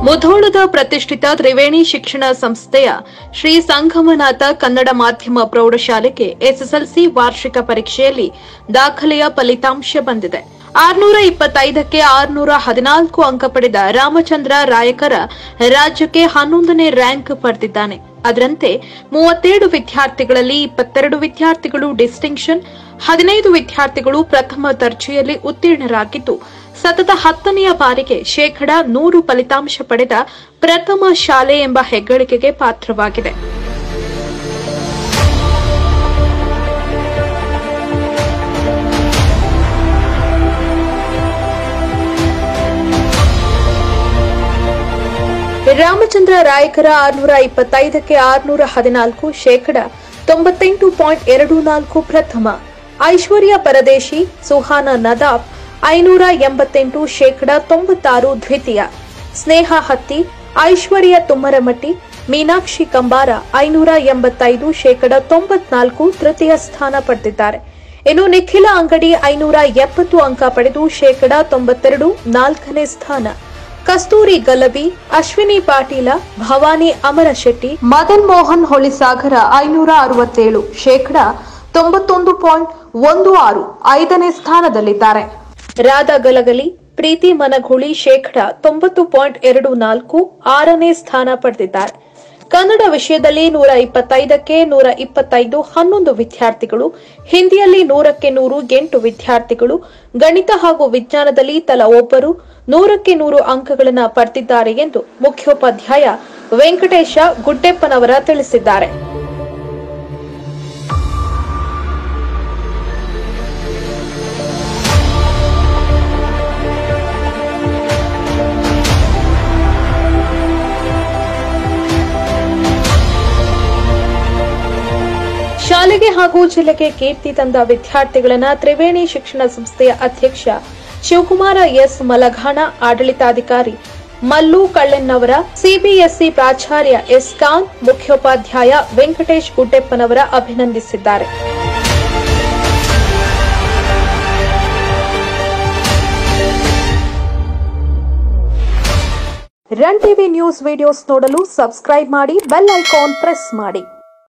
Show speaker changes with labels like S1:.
S1: ಮುಧೋಳದ ಪ್ರತಿಷ್ಠಿತ ತ್ರಿವೇಣಿ ಶಿಕ್ಷಣ ಸಂಸ್ಥೆಯ ಶ್ರೀ ಸಂಗಮನಾಥ ಕನ್ನಡ ಮಾಧ್ಯಮ ಪ್ರೌಢಶಾಲೆಗೆ ಎಸ್ಎಸ್ಎಲ್ಸಿ ವಾರ್ಷಿಕ ಪರೀಕ್ಷೆಯಲ್ಲಿ ದಾಖಲೆಯ ಫಲಿತಾಂಶ ಬಂದಿದೆ ಆರ್ನೂರ ಇಪ್ಪತ್ತೈದಕ್ಕೆ ಆರ್ನೂರ ಹದಿನಾಲ್ಕು ಅಂಕ ಪಡೆದ ರಾಮಚಂದ್ರ ರಾಯಕರ ರಾಜ್ಯಕ್ಕೆ ಹನ್ನೊಂದನೇ ರ್ಯಾಂಕ್ ಪಡೆದಿದ್ದಾನೆ ಅದರಂತೆ ಮೂವತ್ತೇಳು ವಿದ್ಯಾರ್ಥಿಗಳಲ್ಲಿ ಇಪ್ಪತ್ತೆರಡು ವಿದ್ಯಾರ್ಥಿಗಳು ಡಿಸ್ಟಿಂಕ್ಷನ್ ಹದಿನೈದು ವಿದ್ಯಾರ್ಥಿಗಳು ಪ್ರಥಮ ದರ್ಜೆಯಲ್ಲಿ ಉತ್ತೀರ್ಣರಾಗಿದ್ದು ಸತತ ಹತ್ತನೆಯ ಬಾರಿಗೆ ಶೇಕಡ ನೂರು ಫಲಿತಾಂಶ ಪಡೆದ ಪ್ರಥಮ ಶಾಲೆ ಎಂಬ ಹೆಗ್ಗಳಿಕೆಗೆ ಪಾತ್ರವಾಗಿದೆ ರಾಮಚಂದ್ರ ರಾಯಕರ ಆರ್ನೂರ ಇಪ್ಪತ್ತೈದಕ್ಕೆ ಆರ್ನೂರ ಹದಿನಾಲ್ಕು ಶೇಕಡ ತೊಂಬತ್ತೆಂಟು ಪಾಯಿಂಟ್ ಎರಡು ನಾಲ್ಕು ಪ್ರಥಮ ಐಶ್ವರ್ಯ ಪರದೇಶಿ ಸುಹಾನ ನದಾಫ್ ಐನೂರ ಎಂಬತ್ತೆಂಟು ಶೇಕಡ ತೊಂಬತ್ತಾರು ದ್ವಿತೀಯ ಸ್ನೇಹ ಹತ್ತಿ ಐಶ್ವರ್ಯ ತುಮ್ಮರಮಟ್ಟಿ ಮೀನಾಕ್ಷಿ ಕಂಬಾರ ಐನೂರ ಎಂಬತ್ತೈದು ಶೇಕಡ ತೊಂಬತ್ನಾಲ್ಕು ತೃತೀಯ ಸ್ಥಾನ ಪಡೆದಿದ್ದಾರೆ ಇನ್ನು ನಿಖಿಲ ಅಂಗಡಿ ಐನೂರ ಎಪ್ಪತ್ತು ಅಂಕ ಪಡೆದು ಶೇಕಡ ತೊಂಬತ್ತೆರಡು ನಾಲ್ಕನೇ ಸ್ಥಾನ ಕಸ್ತೂರಿ ಗಲಬಿ ಅಶ್ವಿನಿ ಪಾಟೀಲ ಭವಾನಿ ಅಮರಶೆಟ್ಟಿ ಮದನ್ ಮೋಹನ್ ಹೊಳಿಸಾಗರ ಐನೂರ ಅರವತ್ತೇಳು ಶೇಕಡ ತೊಂಬತ್ತೊಂದು ಪಾಯಿಂಟ್ ಒಂದು ಆರು ಐದನೇ ಸ್ಥಾನದಲ್ಲಿದ್ದಾರೆ ರಾಧಾ ಗಲಗಲಿ ಪ್ರೀತಿ ಮನಗುಳಿ ಶೇಕಡ ತೊಂಬತ್ತು ಪಾಯಿಂಟ್ ಎರಡು ನಾಲ್ಕು ಆರನೇ ಸ್ಥಾನ ಪಡೆದಿದ್ದಾರೆ ಕನ್ನಡ ವಿಷಯದಲ್ಲಿ ನೂರ ಇಪ್ಪತ್ತೈದಕ್ಕೆ ನೂರ ಇಪ್ಪತ್ತೈದು ಹನ್ನೊಂದು ವಿದ್ಯಾರ್ಥಿಗಳು ಹಿಂದಿಯಲ್ಲಿ ನೂರಕ್ಕೆ ನೂರು ಎಂಟು ವಿದ್ಯಾರ್ಥಿಗಳು ಗಣಿತ ಹಾಗೂ ವಿಜ್ಞಾನದಲ್ಲಿ ತಲಾ ಒಬ್ಬರು ನೂರಕ್ಕೆ ನೂರು ಅಂಕಗಳನ್ನು ಪಡೆದಿದ್ದಾರೆ ಎಂದು ಮುಖ್ಯೋಪಾಧ್ಯಾಯ ವೆಂಕಟೇಶ ಗುಡ್ಡೆಪ್ಪನವರ ತಿಳಿಸಿದ್ದಾರೆ ಶಾಲೆಗೆ ಹಾಗೂ ಜಿಲ್ಲೆಗೆ ಕೀರ್ತಿ ತಂದ ವಿದ್ಯಾರ್ಥಿಗಳನ್ನ ತ್ರಿವೇಣಿ ಶಿಕ್ಷಣ ಸಂಸ್ಥೆಯ ಅಧ್ಯಕ್ಷ ಶಿವಕುಮಾರ ಎಸ್ ಮಲಘಾಣ ಆಡಳಿತಾಧಿಕಾರಿ ಮಲ್ಲು ಕಳ್ಳೆನ್ನವರ ಸಿಬಿಎಸ್ಇ ಪ್ರಾಚಾರ್ಯ ಎಸ್ ಖಾನ್ ಮುಖ್ಯೋಪಾಧ್ಯಾಯ ವೆಂಕಟೇಶ್ ಗುಡ್ಡೆಪ್ಪನವರ ಅಭಿನಂದಿಸಿದ್ದಾರೆ ರನ್ ಟಿವಿ ನ್ಯೂಸ್ ವಿಡಿಯೋಸ್ ನೋಡಲು ಸಬ್ಸ್ಕ್ರೈಬ್ ಮಾಡಿ ಬೆಲ್ ಐಕಾನ್ ಪ್ರೆಸ್ ಮಾಡಿ